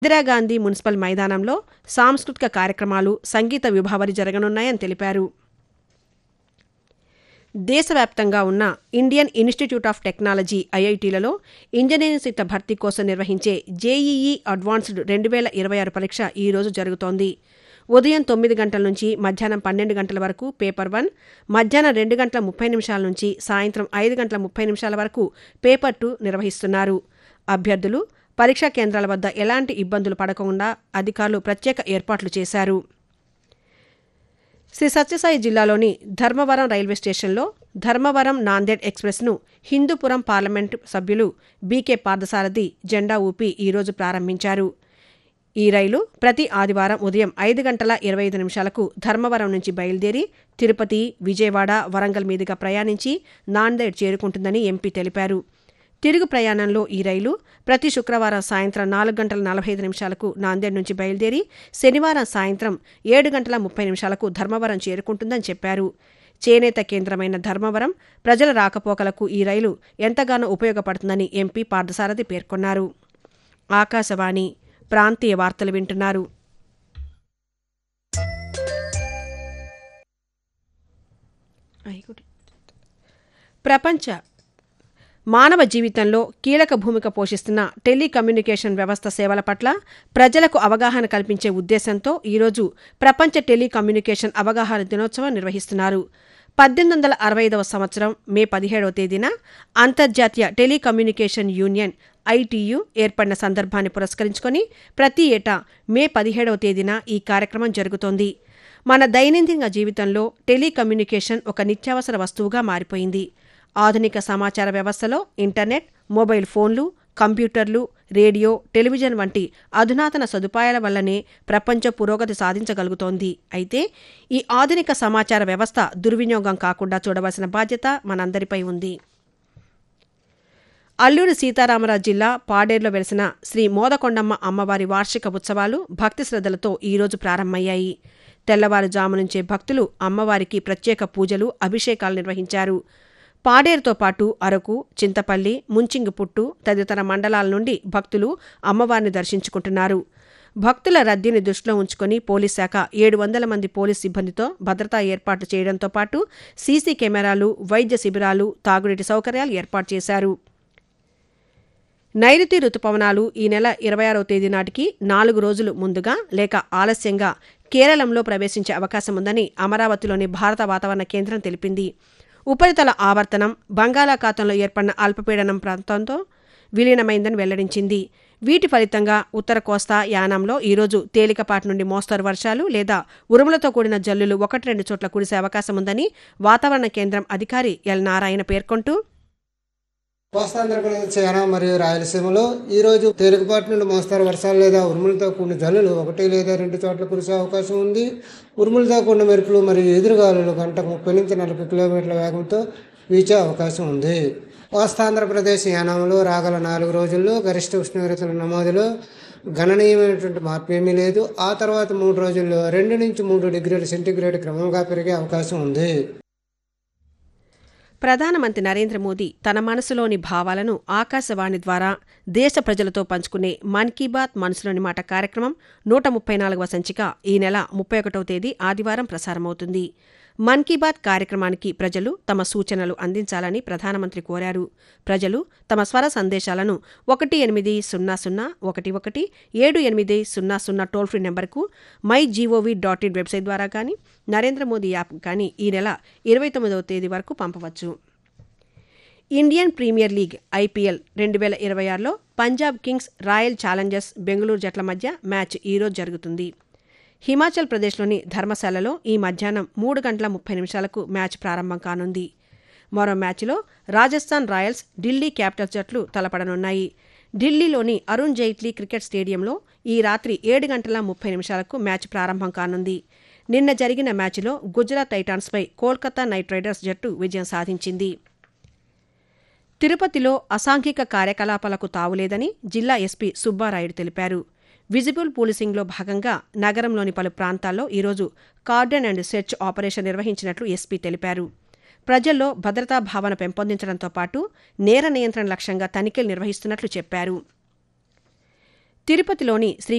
Indira Gandhi municipal మైదానంలో సాంస్కృతిక కార్యక్రమాలు సంగీత విభావరి జరగనున్నాయని తెలిపారు దేశవ్యాప్తంగా ఉన్న ఇండియన్ ఇన్స్టిట్యూట్ ఆఫ్ టెక్నాలజీ ఐఐటీలలో ఇంజనీరింగ్ సీట్ల భర్తీ కోసం నిర్వహించే జేఈఈ అడ్వాన్స్డ్ రెండు వేల ఇరవై ఆరు పరీక్ష ఈ రోజు జరుగుతోంది ఉదయం తొమ్మిది గంటల నుంచి మధ్యాహ్నం పన్నెండు గంటల వరకు పేపర్ వన్ మధ్యాహ్నం రెండు గంటల ముప్పై నిమిషాల నుంచి సాయంత్రం ఐదు గంటల ముప్పై నిమిషాల వరకు పేపర్ టూ నిర్వహిస్తున్నారు అభ్యర్థులు పరీక్షా కేంద్రాల వద్ద ఎలాంటి ఇబ్బందులు పడకుండా అధికారులు ప్రత్యేక ఏర్పాట్లు చేశారు శ్రీ సత్యసాయి జిల్లాలోని ధర్మవరం రైల్వే స్టేషన్లో ధర్మవరం నాందేడ్ ఎక్స్ప్రెస్ను హిందూపురం పార్లమెంటు సభ్యులు బీకే పార్థసారథి జెండా ఊపి ఈరోజు ప్రారంభించారు ఈ రైలు ప్రతి ఆదివారం ఉదయం ఐదు గంటల ఇరవై ఐదు నిమిషాలకు ధర్మవరం నుంచి బయలుదేరి తిరుపతి విజయవాడ వరంగల్ మీదుగా ప్రయాణించి నాందేడ్ చేరుకుంటుందని ఎంపీ తెలిపారు తిరుగు ప్రయాణంలో ఈ రైలు ప్రతి శుక్రవారం సాయంత్రం నాలుగు గంటల నలభై ఐదు నిమిషాలకు నాందేడ్ నుంచి బయలుదేరి శనివారం సాయంత్రం ఏడు గంటల ముప్పై నిమిషాలకు ధర్మవరం చేరుకుంటుందని చెప్పారు చేనేత కేంద్రమైన ధర్మవరం ప్రజల రాకపోకలకు ఈ రైలు ఎంతగానో ఉపయోగపడుతుందని ఎంపీ పార్థసారథి పేర్కొన్నారు ఆకాశవాణి ప్రాంతీయ వార్తలు వింటున్నారు ప్రపంచ మానవ జీవితంలో కీలక భూమిక పోషిస్తున్న టెలికమ్యూనికేషన్ వ్యవస్థ సేవల పట్ల ప్రజలకు అవగాహన కల్పించే ఉద్దేశంతో ఈరోజు ప్రపంచ టెలికమ్యూనికేషన్ అవగాహన దినోత్సవం నిర్వహిస్తున్నారు పద్దెనిమిది వందల అరవై ఐదవ సంవత్సరం మే పదిహేడవ తేదీన అంతర్జాతీయ టెలికమ్యూనికేషన్ యూనియన్ ఐటీయు ఏర్పడిన సందర్భాన్ని పురస్కరించుకొని ప్రతి ఏటా మే పదిహేడవ తేదీన ఈ కార్యక్రమం జరుగుతోంది మన దైనందిన జీవితంలో టెలికమ్యూనికేషన్ ఒక నిత్యావసర వస్తువుగా మారిపోయింది ఆధునిక సమాచార వ్యవస్థలో ఇంటర్నెట్ మొబైల్ ఫోన్లు కంప్యూటర్లు రేడియో టెలివిజన్ వంటి అధునాతన సదుపాయాల వల్లనే ప్రపంచ పురోగతి సాధించగలుగుతోంది అయితే ఈ ఆధునిక సమాచార వ్యవస్థ దుర్వినియోగం కాకుండా చూడవలసిన బాధ్యత మనందరిపై ఉంది అల్లూరి సీతారామరాజు జిల్లా పాడేరులో వెలిసిన శ్రీ మోదకొండమ్మ అమ్మవారి వార్షిక ఉత్సవాలు భక్తి శ్రద్ధలతో ఈరోజు ప్రారంభమయ్యాయి తెల్లవారుజాము నుంచే భక్తులు అమ్మవారికి ప్రత్యేక పూజలు అభిషేకాలు నిర్వహించారు పాడేరుతో పాటు అరకు చింతపల్లి ముంచింగిపుట్టు తదితర మండలాల నుండి భక్తులు అమ్మవారిని దర్శించుకుంటున్నారు భక్తుల రద్దీని దృష్టిలో ఉంచుకొని పోలీస్ శాఖ ఏడు వందల మంది పోలీస్ సిబ్బందితో భద్రతా ఏర్పాట్లు చేయడంతో పాటు సీసీ కెమెరాలు వైద్య శిబిరాలు తాగునీటి సౌకర్యాలు ఏర్పాటు చేశారు నైరుతి రుతుపవనాలు ఈ నెల ఇరవై ఆరవ తేదీ నాటికి నాలుగు రోజులు ముందుగా లేక ఆలస్యంగా కేరళంలో ప్రవేశించే అవకాశం ఉందని అమరావతిలోని భారత వాతావరణ కేంద్రం తెలిపింది ఉపరితల ఆవర్తనం బంగాళాఖాతంలో ఏర్పడిన అల్పపీడనం ప్రాంతంతో విలీనమైందని వెల్లడించింది వీటి ఫలితంగా ఉత్తర కోస్తా యానాంలో ఈరోజు తేలికపాటి నుండి మోస్తరు వర్షాలు లేదా ఉరుములతో కూడిన జల్లులు ఒకటి రెండు చోట్ల కురిసే అవకాశం ఉందని వాతావరణ కేంద్రం అధికారి ఎల్ నారాయణ పేర్కొంటూ కోస్తాంధ్రప్రదేశ్ యానం మరియు రాయలసీమలో ఈ రోజు తేలికపాటి నుండి మోస్తారు వర్షాలు లేదా ఉరుములతో కూడిన జల్లులు ఒకటి లేదా రెండు చోట్ల కురిసే అవకాశం ఉంది ఉరుములతో కూడిన మెరుపులు మరియు ఎదురుగాలులు గంటకు ముప్పై నుంచి నలభై కిలోమీటర్ల వేగంతో వీచే అవకాశం ఉంది కోస్తాంధ్రప్రదేశ్ యానంలో రాగల నాలుగు రోజుల్లో గరిష్ట ఉష్ణోగ్రతల నమోదులో గణనీయమైనటువంటి మార్పు ఏమీ లేదు ఆ తర్వాత మూడు రోజుల్లో రెండు నుంచి మూడు డిగ్రీల సెంటీగ్రేడ్ క్రమంగా పెరిగే అవకాశం ఉంది ప్రధానమంత్రి నరేంద్ర మోదీ తన మనసులోని భావాలను ఆకాశవాణి ద్వారా దేశ ప్రజలతో పంచుకునే మన్ కీ బాత్ మనసులోని మాట కార్యక్రమం నూట ముప్పై నాలుగవ సంచిక ఈ నెల ముప్పై ఒకటవ తేదీ ఆదివారం ప్రసారమవుతుంది మన్ కీ బాత్ కార్యక్రమానికి ప్రజలు తమ సూచనలు అందించాలని ప్రధానమంత్రి కోరారు ప్రజలు తమ స్వర సందేశాలను ఒకటి ఎనిమిది సున్నా సున్నా ఒకటి ఒకటి ఏడు ఎనిమిది సున్నా సున్నా టోల్ ఫ్రీ నెంబర్కు my G O V dot in website ద్వారా కానీ నరేంద్ర మోదీ యాప్ కానీ ఈ నెల ఇరవై తొమ్మిదవ తేదీ వరకు పంపవచ్చు ఇండియన్ ప్రీమియర్ లీగ్ ఐపీఎల్ రెండు వేల ఇరవై ఆరులో Punjab kings royal challengers Bengaluru జట్ల మధ్య మ్యాచ్ ఈరోజు జరుగుతుంది హిమాచల్ ప్రదేశ్లోని ధర్మశాలలో ఈ మధ్యాహ్నం మూడు గంటల ముప్పై నిమిషాలకు మ్యాచ్ ప్రారంభం కానుంది మరో మ్యాచ్లో రాజస్థాన్ రాయల్స్ ఢిల్లీ క్యాపిటల్స్ జట్లు తలపడనున్నాయి ఢిల్లీలోని అరుణ్ జైట్లీ క్రికెట్ స్టేడియంలో ఈ రాత్రి ఏడు గంటల ముప్పై నిమిషాలకు మ్యాచ్ ప్రారంభం కానుంది నిన్న జరిగిన మ్యాచ్లో గుజరాత్ టైటాన్స్పై కోల్కతా నైట్ రైడర్స్ జట్టు విజయం సాధించింది తిరుపతిలో అసాంఘిక కార్యకలాపాలకు తావులేదని జిల్లా ఎస్పీ సుబ్బారాయుడు తెలిపారు విజిబుల్ పోలీసింగ్లో భాగంగా నగరంలోని పలు ప్రాంతాల్లో ఈరోజు కార్డన్ అండ్ సెర్చ్ ఆపరేషన్ నిర్వహించినట్లు ఎస్పీ తెలిపారు ప్రజల్లో భద్రతా భావన పెంపొందించడంతో పాటు నేర నియంత్రణ లక్ష్యంగా తనిఖీలు నిర్వహిస్తున్నట్లు చెప్పారు తిరుపతిలోని శ్రీ